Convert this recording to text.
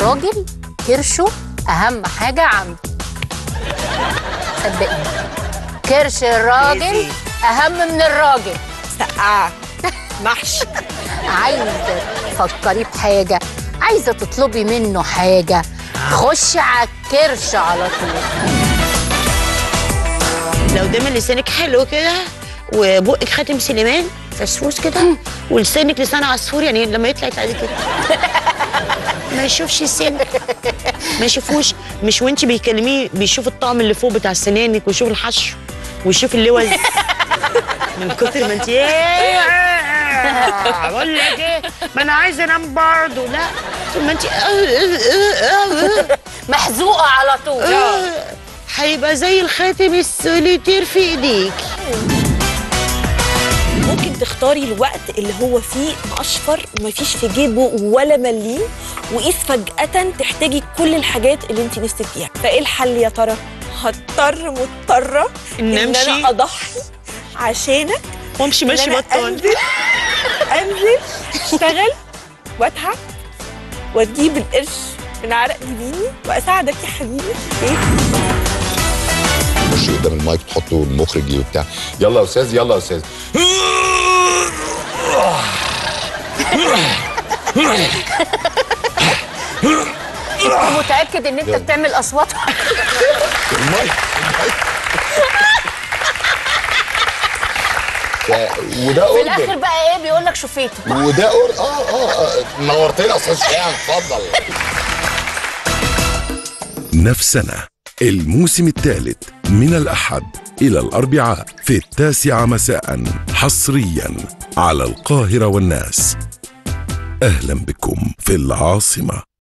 الراجل كرشه اهم حاجه عنده صدقيني كرش الراجل إيه؟ اهم من الراجل سقعة محشي عايزه تفكري بحاجه عايزه تطلبي منه حاجه خشي على الكرش على طول لو دايما لسانك حلو كده وبقك خاتم سليمان فسفوس كده ولسانك لسان عصفور يعني لما يطلع يطلع كده ما يشوفش السن ما يشوفوش مش وانت بيكلميه بيشوف الطعم اللي فوق بتاع سنانك ويشوف الحشو ويشوف اللوز من كتر ما انت بقول لك ايه ما انا عايزه انام برضه لا طول ما انت محزوقه على طول هيبقى زي الخاتم السوليتير في ايديك ممكن تختاري الوقت اللي هو فيه مقشفر ومفيش في جيبه ولا مليم وقيس فجأة تحتاجي كل الحاجات اللي انت نفسك فيها فايه الحل يا ترى؟ هضطر مضطرة إن ان أمشي؟ انا اضحي عشانك وامشي إن ماشي أنا بطال انزل انزل اشتغل واتعب وتجيب القرش من عرق جبيني واساعدك يا حبيبي ايه تخش قدام المايك تحطه المخرج يجي وبتاع يلا يا استاذ يلا يا استاذ انت متاكد ان انت بتعمل اصوات المايك المايك. ف- وده في الاخر اوردر بقى ايه بيقول لك شفيته وده اوردر اه اه آه. نورتنا يا استاذ شيعان اتفضل نفسنا الموسم الثالث من الأحد إلى الأربعاء في التاسعة مساء حصريا على القاهرة والناس أهلا بكم في العاصمة